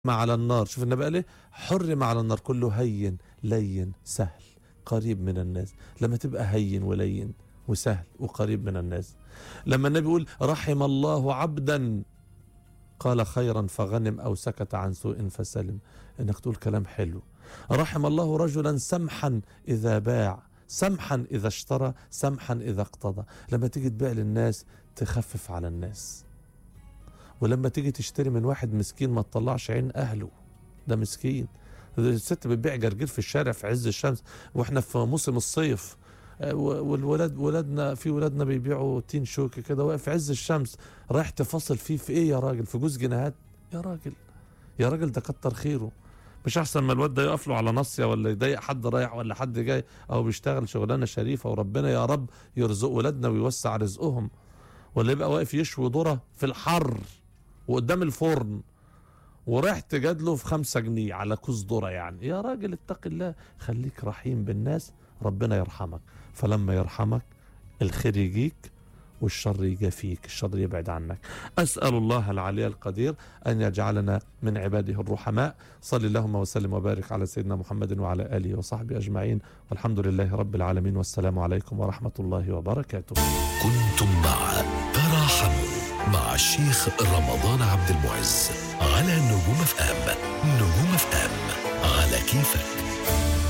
على النار شوف النبي قال ايه حرم على النار كله هين لين سهل قريب من الناس لما تبقى هين ولين وسهل وقريب من الناس لما النبي يقول رحم الله عبدا قال خيرا فغنم او سكت عن سوء فسلم انك تقول كلام حلو رحم الله رجلا سمحا اذا باع سمحا اذا اشترى سمحا اذا اقتضى لما تيجي تبيع للناس تخفف على الناس ولما تيجي تشتري من واحد مسكين ما تطلعش عين اهله ده مسكين الست بتبيع جرجير في الشارع في عز الشمس واحنا في موسم الصيف آه، والولاد ولادنا في ولادنا بيبيعوا تين شوكي كده واقف في عز الشمس رايح تفاصل فيه في ايه يا راجل في جوز جنيهات يا راجل يا راجل ده كتر خيره مش احسن ما الواد ده يقف له على ناصيه ولا يضايق حد رايح ولا حد جاي او بيشتغل شغلانه شريفه وربنا يا رب يرزق ولادنا ويوسع رزقهم ولا يبقى واقف يشوي ذره في الحر وقدام الفرن ورايح تجادله في خمسة جنيه على كوز ذرة يعني يا راجل اتق الله خليك رحيم بالناس ربنا يرحمك فلما يرحمك الخير يجيك والشر يجي فيك الشر يبعد عنك أسأل الله العلي القدير أن يجعلنا من عباده الرحماء صل اللهم وسلم وبارك على سيدنا محمد وعلى آله وصحبه أجمعين والحمد لله رب العالمين والسلام عليكم ورحمة الله وبركاته كنتم مع تراحموا مع الشيخ رمضان عبد المعز على نجوم اف ام نجوم اف ام على كيفك